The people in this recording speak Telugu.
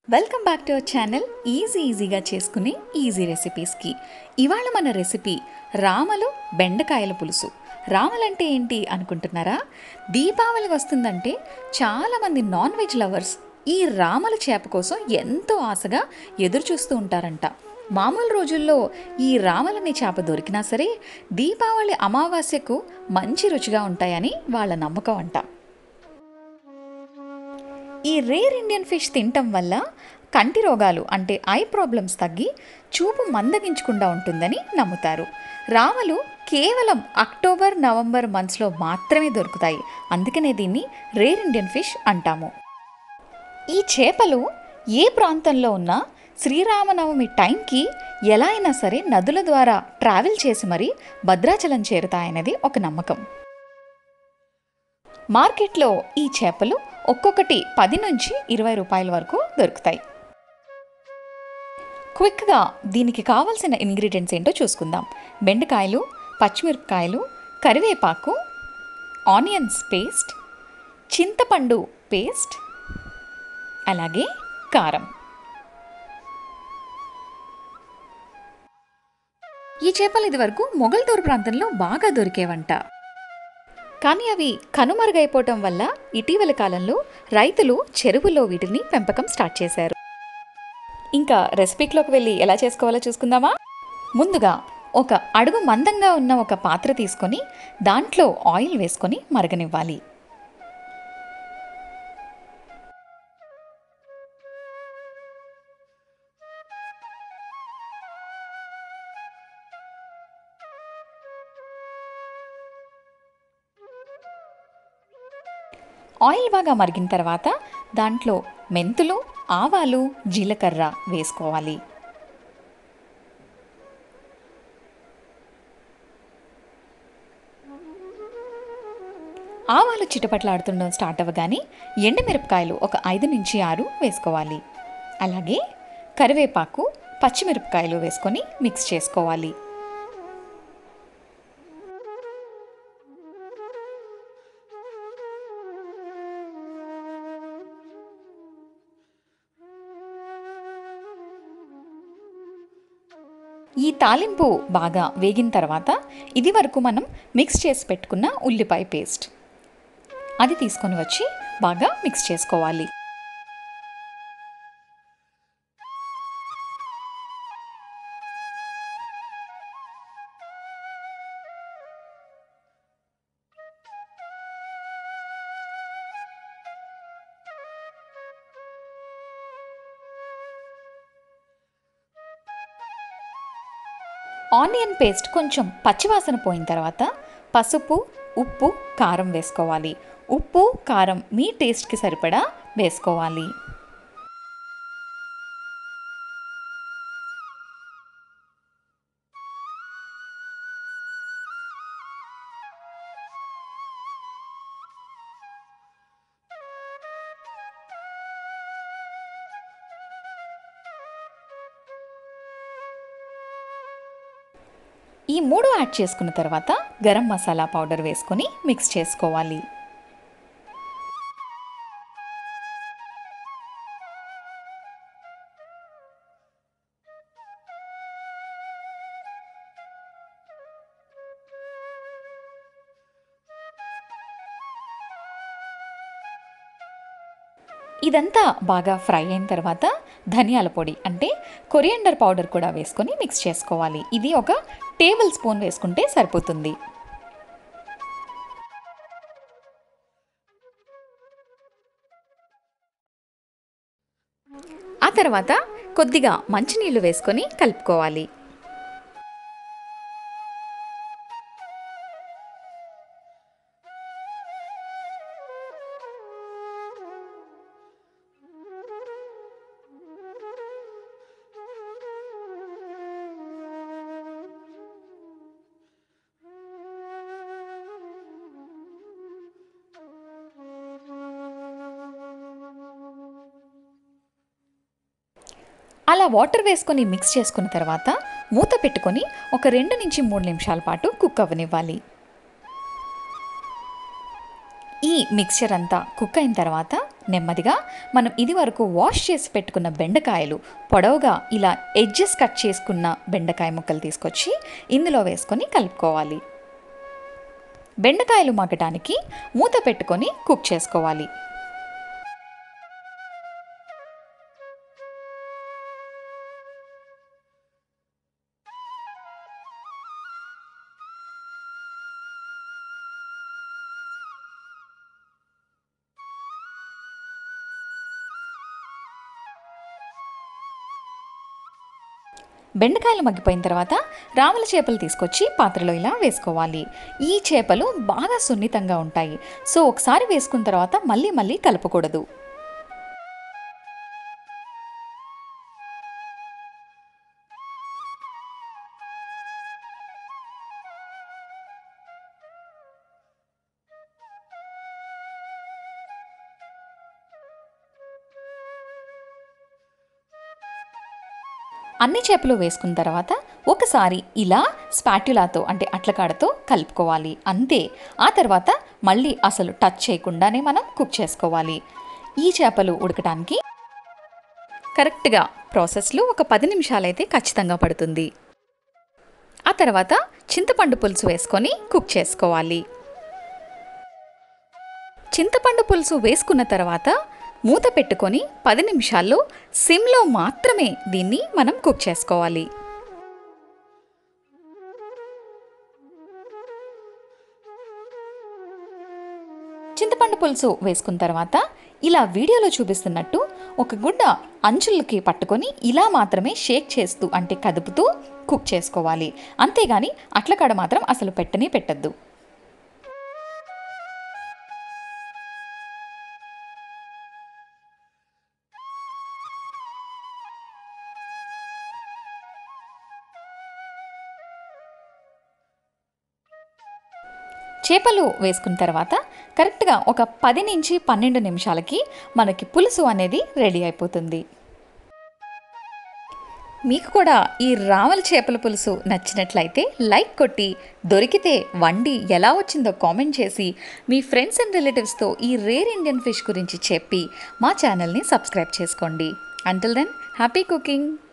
welcome back to our channel easy ఈజీగా చేసుకునే ఈజీ రెసిపీస్కి ఇవాళ మన రెసిపీ రామలు బెండకాయల పులుసు రామలంటే ఏంటి అనుకుంటున్నారా దీపావళి వస్తుందంటే చాలామంది నాన్ వెజ్ లవర్స్ ఈ రామల చేప కోసం ఎంతో ఆశగా ఎదురు చూస్తూ ఉంటారంట మామూలు రోజుల్లో ఈ రామలనే చేప దొరికినా సరే దీపావళి అమావాస్యకు మంచి రుచిగా ఉంటాయని వాళ్ళ నమ్మకం అంట ఈ రేర్ ఇండియన్ ఫిష్ తినటం వల్ల కంటి రోగాలు అంటే ఐ ప్రాబ్లమ్స్ తగ్గి చూపు మందగించకుండా ఉంటుందని నమ్ముతారు రామలు కేవలం అక్టోబర్ నవంబర్ మంత్స్లో మాత్రమే దొరుకుతాయి అందుకనే దీన్ని రేర్ ఇండియన్ ఫిష్ అంటాము ఈ చేపలు ఏ ప్రాంతంలో ఉన్నా శ్రీరామనవమి టైంకి ఎలా అయినా సరే నదుల ద్వారా ట్రావెల్ చేసి మరీ భద్రాచలం చేరుతాయనేది ఒక నమ్మకం మార్కెట్లో ఈ చేపలు ఒక్కొక్కటి పది నుంచి ఇరవై రూపాయల వరకు దొరుకుతాయి క్విక్గా దీనికి కావాల్సిన ఇంగ్రీడియంట్స్ ఏంటో చూసుకుందాం బెండకాయలు పచ్చిమిరపకాయలు కరివేపాకు ఆనియన్స్ పేస్ట్ చింతపండు పేస్ట్ అలాగే కారం ఈ చేపలు ఇదివరకు మొగల్తూరు ప్రాంతంలో బాగా దొరికేవంట కానీ అవి కనుమరుగైపోవటం వల్ల ఇటీవల కాలంలో రైతులు చెరువుల్లో వీటిని పెంపకం స్టార్ట్ చేశారు ఇంకా రెసిపీలోకి వెళ్ళి ఎలా చేసుకోవాలో చూసుకుందామా ముందుగా ఒక అడుగు మందంగా ఉన్న ఒక పాత్ర తీసుకొని దాంట్లో ఆయిల్ వేసుకొని మరగనివ్వాలి ఆయిల్ బాగా మరిగిన తర్వాత దాంట్లో మెంతులు ఆవాలు జీలకర్ర వేసుకోవాలి ఆవాలు చిటపట్లాడుతుండడం స్టార్ట్ అవ్వగానే ఎండుమిరపకాయలు ఒక ఐదు నుంచి ఆరు వేసుకోవాలి అలాగే కరివేపాకు పచ్చిమిరపకాయలు వేసుకొని మిక్స్ చేసుకోవాలి ఈ తాలింపు బాగా వేగిన తర్వాత ఇది వరకు మనం మిక్స్ చేసి పెట్టుకున్న ఉల్లిపాయ పేస్ట్ అది తీసుకొని వచ్చి బాగా మిక్స్ చేసుకోవాలి ఆనియన్ పేస్ట్ కొంచెం పచ్చివాసన పోయిన తర్వాత పసుపు ఉప్పు కారం వేసుకోవాలి ఉప్పు కారం మీ టేస్ట్కి సరిపడా వేసుకోవాలి ఈ మూడు యాడ్ చేసుకున్న తర్వాత గరం మసాలా పౌడర్ వేసుకొని మిక్స్ చేసుకోవాలి ఇదంతా బాగా ఫ్రై అయిన తర్వాత ధనియాల పొడి అంటే కొరియండర్ పౌడర్ కూడా వేసుకొని మిక్స్ చేసుకోవాలి ఇది ఒక టేబుల్ స్పూన్ వేసుకుంటే సరిపోతుంది ఆ తర్వాత కొద్దిగా మంచినీళ్ళు వేసుకొని కలుపుకోవాలి అలా వాటర్ వేసుకొని మిక్స్ చేసుకున్న తర్వాత మూత పెట్టుకొని ఒక రెండు నుంచి మూడు నిమిషాల పాటు కుక్ అవ్వనివ్వాలి ఈ మిక్చర్ అంతా కుక్ అయిన తర్వాత నెమ్మదిగా మనం ఇది వరకు వాష్ చేసి పెట్టుకున్న బెండకాయలు పొడవుగా ఇలా ఎడ్జెస్ కట్ చేసుకున్న బెండకాయ ముక్కలు తీసుకొచ్చి ఇందులో వేసుకొని కలుపుకోవాలి బెండకాయలు మగ్గడానికి మూత పెట్టుకొని కుక్ చేసుకోవాలి బెండకాయలు మగ్గిపోయిన తర్వాత రామల చేపలు తీసుకొచ్చి పాత్రలో ఇలా వేసుకోవాలి ఈ చేపలు బాగా సున్నితంగా ఉంటాయి సో ఒకసారి వేసుకున్న తర్వాత మళ్ళీ మళ్ళీ కలపకూడదు అన్ని చేపలు వేసుకున్న తర్వాత ఒకసారి ఇలా స్పాట్యులాతో అంటే అట్లకాడతో కలుపుకోవాలి అంతే ఆ తర్వాత మళ్ళీ అసలు టచ్ చేయకుండానే మనం కుక్ చేసుకోవాలి ఈ చేపలు ఉడకటానికి కరెక్ట్గా ప్రాసెస్లో ఒక పది నిమిషాలైతే ఖచ్చితంగా పడుతుంది ఆ తర్వాత చింతపండు పులుసు వేసుకొని కుక్ చేసుకోవాలి చింతపండు పులుసు వేసుకున్న తర్వాత మూత పెట్టుకొని పది నిమిషాల్లో సిమ్లో మాత్రమే దీన్ని మనం కుక్ చేసుకోవాలి చింతపండు పులుసు వేసుకున్న తర్వాత ఇలా వీడియోలో చూపిస్తున్నట్టు ఒక గుడ్డ అంచులకి పట్టుకొని ఇలా మాత్రమే షేక్ చేస్తూ అంటే కదుపుతూ కుక్ చేసుకోవాలి అంతేగాని అట్లకాడ మాత్రం అసలు పెట్టనే పెట్టద్దు చేపలు వేసుకున్న తర్వాత కరెక్ట్గా ఒక పది నుంచి పన్నెండు నిమిషాలకి మనకి పులుసు అనేది రెడీ అయిపోతుంది మీకు కూడా ఈ రామల చేపల పులుసు నచ్చినట్లయితే లైక్ కొట్టి దొరికితే వండి ఎలా వచ్చిందో కామెంట్ చేసి మీ ఫ్రెండ్స్ అండ్ రిలేటివ్స్తో ఈ రేర్ ఇండియన్ ఫిష్ గురించి చెప్పి మా ఛానల్ని సబ్స్క్రైబ్ చేసుకోండి అంటిల్ దెన్ హ్యాపీ కుకింగ్